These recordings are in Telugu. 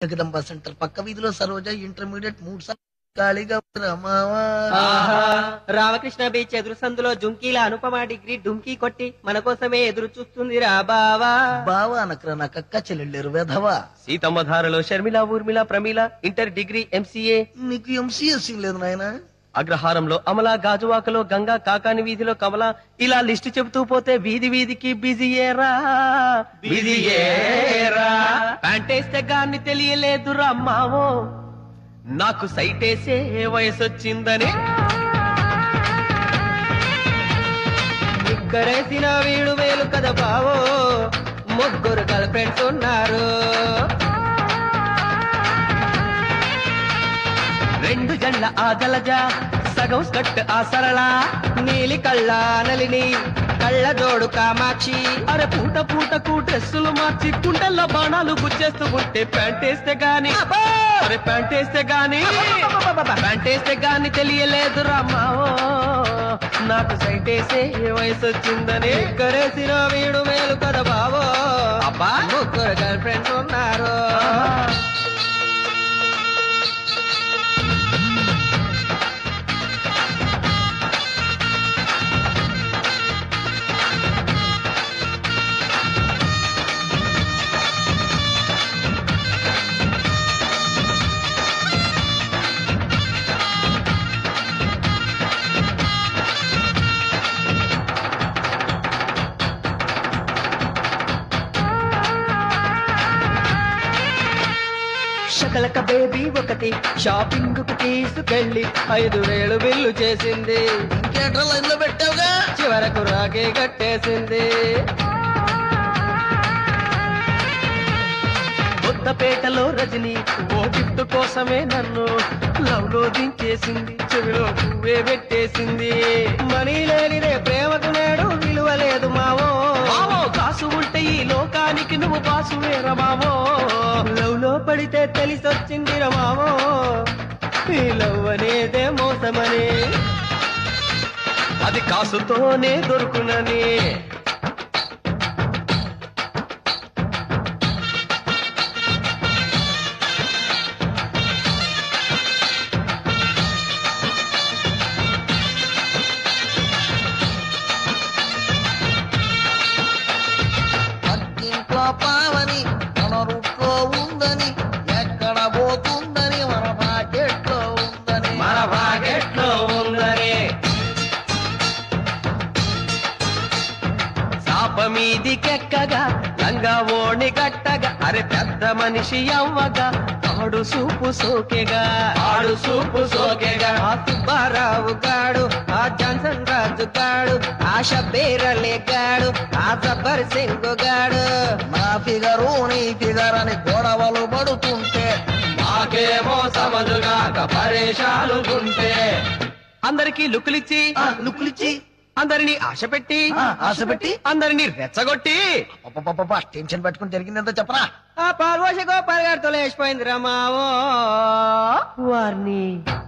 జగదంబ సెంటర్ పక్క వీధిలో సరోజ ఇంటర్మీడియట్ మూడు సార్లు ఖాళీగా ఉంది రమావా ఆహా రామకృష్ణ బీచ్ ఎదురు సందులో జుంకీల అనుపమ డిగ్రీ డుంకీ కొట్టి మన కోసమే ఎదురు చూస్తుంది రా బావా బావా అనకరా నాకు అక్క చెల్లెళ్ళారు వెధవా సీతమ్మ ధారలో Sharmila Urmila Pramila inter degree MCA నీకు ఎంసీఎస్సీ లేదు నాయన అగ్రహారంలో అమల గాజువాకలో గంగా కాకాని వీధిలో కమల ఇలా లిస్టు చెబుతూ పోతే వీధి వీధికి బిజీయేరా బిజీయేరా ప్యాంటేస్తే గాన్ని తెలియలేదు రమ్మావో నాకు సైటేసే వయసొచ్చిందని ఇక్కడేసిన వీడు వేలు కదా బావో ముగ్గురు గర్ల్ ఫ్రెండ్స్ ఉన్నారు రెండు జండ్ల ఆ జలజ సగం స్కట్ ఆ సరళ నీలి కళ్ళ నలిని కళ్ళ జోడు కామాక్షి అరే పూట పూటకు డ్రెస్సులు మార్చి కుండల్లో బాణాలు గుచ్చేస్తూ ఉంటే ప్యాంట్ వేస్తే గాని అరే ప్యాంట్ వేస్తే గాని ప్యాంట్ వేస్తే గాని తెలియలేదు రామావో నాకు సైట్ వేసే వయసు వచ్చిందని ఎక్కరేసిన వీడు మేలు కదా బావో అబ్బా ముగ్గురు గర్ల్ ఫ్రెండ్స్ ఉన్నారు శకలక బేబీ ఒకటి షాపింగ్ కు తీసుకెళ్లి ఐదు వేలు బిల్లు చేసింది ఇంకేట్రా లైన్ లో పెట్టావుగా చివరకు రాగే కట్టేసింది కొత్తపేటలో రజని ఓ గిఫ్ట్ కోసమే నన్ను లవ్ లో దించేసింది చెవిలో పువ్వే పెట్టేసింది మనీ లేనిదే ప్రేమకు నేడు విలువ లేదు మావో మావో కాసు ఉంటే ఈ లోకానికి నువ్వు బాసు వేర మావో లవ్ లో పడితే తెలిసొచ్చింది మావో ఈ లవ్ అనేదే మోసమని అది కాసుతోనే దొరుకునని పక్కింట్లో పావని మన రూట్లో ఉందని ఎక్కడ పోతుందని మన పాకెట్లో ఉందని మన భాగెట్లో ఉందని చాప మీదికెక్కగా లంగా ఓణి గట్టగా అరే పెద్ద మనిషి అవ్వగా ఆడు సూపు సోకెగా ఆడు సూపు సోకెగా ఆ సుబ్బారావు గాడు ఆ జాన్సన్ రాజు గాడు ఆ షబ్బీరలే గాడు ఆ జబ్బర్ సింగ్ గాడు నా ఫిగరు నీ ఫిగర్ అని గొడవలు పడుతుంటే నాకేమో సమజుగాక పరేషాలుగుంటే అందరికీ లుక్కులిచ్చి ఆ, లుక్కులిచ్చి అందరినీ ఆశ పెట్టి ఆ, ఆశ పెట్టి అందరినీ రెచ్చగొట్టి అబ్బబ్బబ్బబ్బా, టెన్షన్ పెట్టుకుని జరిగిందంతా చెప్పరా ఆ పాల్వోష గోపాల్ గారితో లేచిపోయింది రమావో వారిని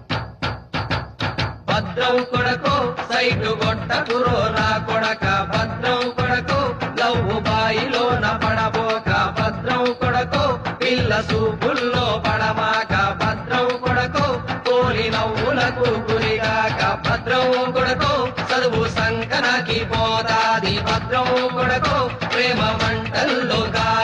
భద్రం కొడకు సైటు కొట్టకురో నా కొడక భద్రం కొడకు లవ్వు బాయిలోన పడబోక భద్రం కొడకు పిల్ల సూపుల్లో పడమాక భద్రం కొడకు కోరి నవ్వులకు గురిగాక భద్రం కొడకు చదువు సంకనకి పోతాది భద్రం కొడకు ప్రేమ మంటల్లో గాలి